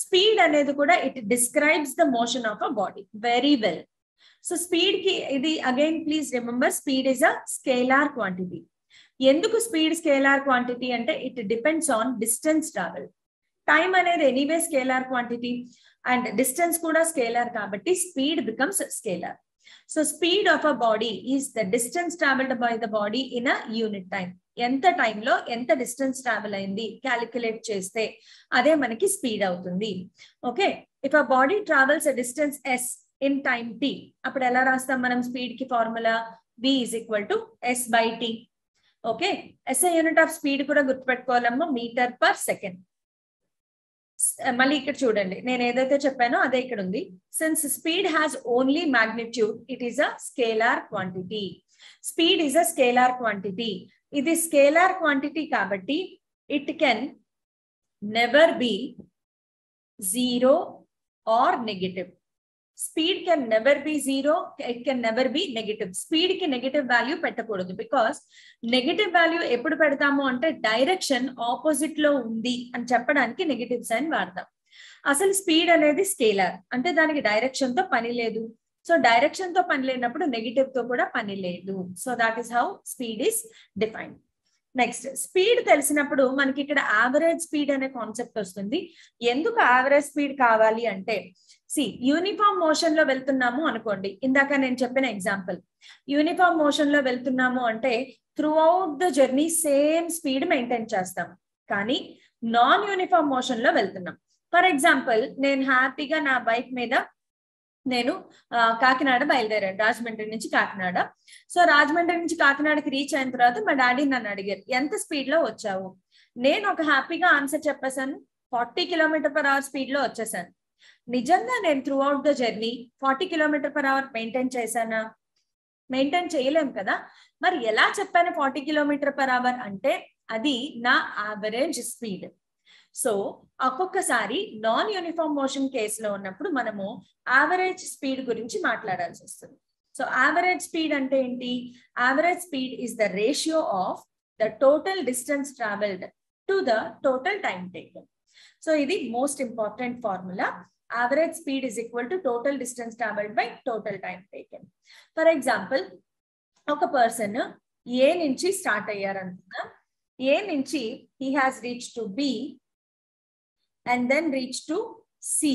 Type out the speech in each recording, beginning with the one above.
speed అనేది కూడా it describes the motion of a body very well so speed కి ఇది again please remember speed is a scalar quantity ఎందుకు speed scalar quantity అంటే it depends on distance travel time అనేది anyway scalar quantity and distance కూడా scalar కాబట్టి speed becomes scalar so speed of a body is the distance travelled by the body in a unit time ఎంత టైంలో ఎంత distance travel అయింది calculate చేస్తే అదే మనకి స్పీడ్ అవుతుంది okay if a body travels a distance S in time T అప్పుడు ఎలా రాస్తాం మనం స్పీడ్ కి formula B is equal to S by T okay SI unit of speed కూడా గుర్తుపెట్టుకోవాలమ్మా మీటర్ పర్ సెకండ్ మళ్ళీ ఇక్కడ చూడండి నేను ఏదైతే చెప్పానో అదే ఇక్కడ ఉంది since speed has only magnitude it is a scalar quantity speed is a scalar quantity ఇది స్కేలార్ క్వాంటిటీ కాబట్టి it can never be zero or negative speed can never be zero it can never be negative speed కి negative value పెట్టకూడదు because negative value ఎప్పుడు పెడతాము అంటే direction opposite లో ఉంది అని చెప్పడానికి నెగటివ్ సైన్ వాడతాం అసలు స్పీడ్ అనేది స్కేలర్ అంటే దానికి డైరెక్షన్ తో పని లేదు సో డైరెక్షన్ తో పని లేనప్పుడు నెగిటివ్ తో కూడా పని లేదు so that is how speed is defined next speed తెలిసినప్పుడు మనకి ఇక్కడ యావరేజ్ స్పీడ్ అనే కాన్సెప్ట్ వస్తుంది ఎందుకు యావరేజ్ స్పీడ్ కావాలి అంటే సి యూనిఫామ్ మోషన్ లో వెళ్తున్నాము అనుకోండి ఇందాక నేను చెప్పిన ఎగ్జాంపుల్ యూనిఫామ్ మోషన్ లో వెళ్తున్నాము అంటే throughout the journey same speed maintain చేస్తాం కానీ నాన్ యూనిఫామ్ మోషన్ లో వెళ్తున్నాం ఫర్ ఎగ్జాంపుల్ నేను హ్యాపీగా నా బైక్ మీద నేను కాకినాడ బయలుదేరాను రాజమండ్రి నుంచి కాకినాడ సో రాజమండ్రి నుంచి కాకినాడకి రీచ్ అయిన తర్వాత మా డాడీ నన్ను అడిగారు ఎంత స్పీడ్ లో వచ్చావు నేను ఒక హ్యాపీగా ఆన్సర్ చెప్పేశాను forty kilometre per hour speed లో వచ్చేసాను నిజంగా నేను throughout the journey forty kilometre per hour maintain చేశానా మెయింటైన్ చేయలేం కదా మరి ఎలా చెప్పాను ఫార్టీ కిలోమీటర్ పర్ అవర్ అంటే అది నా యావరేజ్ స్పీడ్ సో ఒక్కొక్కసారి నాన్ యూనిఫామ్ మోషన్ కేసులో ఉన్నప్పుడు మనము యావరేజ్ స్పీడ్ గురించి మాట్లాడాల్సి వస్తుంది సో యావరేజ్ స్పీడ్ అంటే ఏంటి average speed is the ratio of the total distance travelled to the total time taken so ఇది most important formula average speed is equal to total distance travelled by total time taken for example ఒక person A నుంచి start అయ్యారనుకున్నా A నుంచి he has reach to B and then reach to C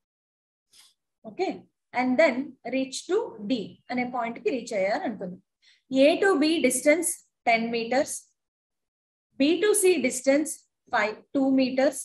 okay and then reach to D అనే point కి reach అయ్యారు అనుకుందాం A to B distance ten metres B to C distance five two metres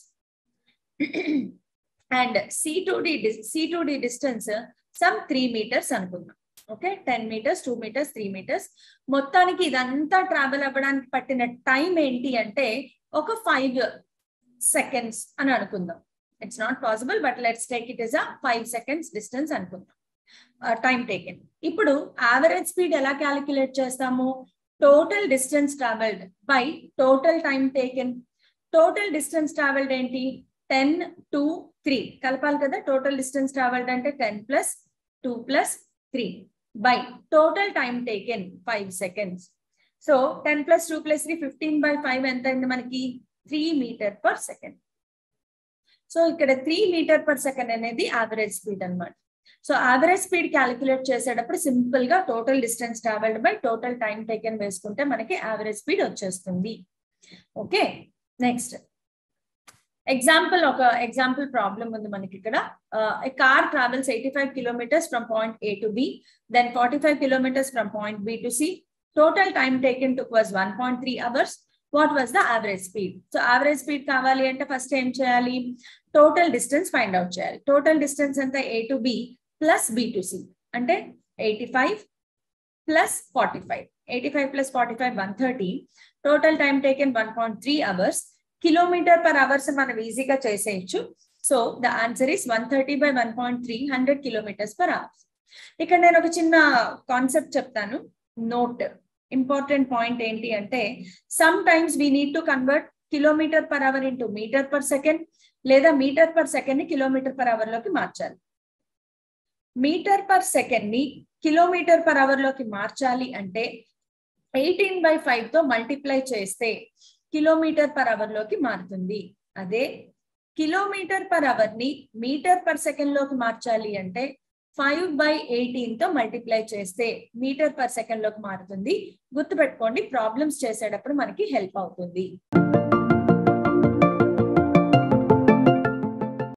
and C to D C to D distance some three metres అనుకుందాం okay ten metres two metres three metres మొత్తానికి ఇదంతా travel అవ్వడానికి పట్టిన time ఏంటి అంటే ఒక five seconds అని అనుకుందాం it's not possible but let's take it is a five seconds distance అనుకుందాం టైం టేకెన్ ఇప్పుడు యావరేజ్ స్పీడ్ ఎలా క్యాలిక్యులేట్ చేస్తాము total distance travelled by total time taken total distance travelled ఏంటి టెన్ టూ త్రీ కలపాలి కదా total distance travelled అంటే ten plus two plus three by total time taken five seconds so ten plus two plus three fifteen by five ఎంత అయింది మనకి three metre per second so ఇక్కడ three metre per second అనేది average speed అనమాట so average speed calculate చేసేటప్పుడు simple గా total distance travelled by total time taken వేసుకుంటే మనకి యావరేజ్ స్పీడ్ వచ్చేస్తుంది ఓకే నెక్స్ట్ ఎగ్జాంపుల్ ఒక ఎగ్జాంపుల్ ప్రాబ్లం ఉంది మనకి ఇక్కడ car travels eighty five kilometres from point A to B then forty five kilometres from point B to C total time taken took was one point three hours what was the average speed so average speed కావాలి అంటే first ఏం చేయాలి total distance find out చేయాలి total distance ఎంత A to B plus B to C అంటే eighty five plus forty five eighty five plus forty five one thirty total time taken one point three hours kilometre per hours మనం ఈజీగా చేసేయచ్చు so the answer is one thirty by one point three hundred kilometres per hours ఇక్కడ నేను ఒక చిన్న concept చెప్తాను note important point ఏంటి అంటే sometimes we need to convert kilometre per hour into metre per second లేదా metre per second ని kilometre per hour లోకి మార్చాలి మీటర్ పర్ సెకండ్ ని కిలోమీటర్ పర్ అవర్ లోకి మార్చాలి అంటే ఎయిటీన్ బై ఫైవ్ తో మల్టిప్లై చేస్తే కిలోమీటర్ పర్ అవర్ లోకి మారుతుంది అదే కిలోమీటర్ పర్ అవర్ ని మీటర్ పర్ సెకండ్ లోకి మార్చాలి అంటే ఫైవ్ బై ఎయిటీన్ తో మల్టిప్లై చేస్తే మీటర్ పర్ సెకండ్ లోకి మారుతుంది గుర్తుపెట్టుకోండి ప్రాబ్లమ్స్ చేసేటప్పుడు మనకి హెల్ప్ అవుతుంది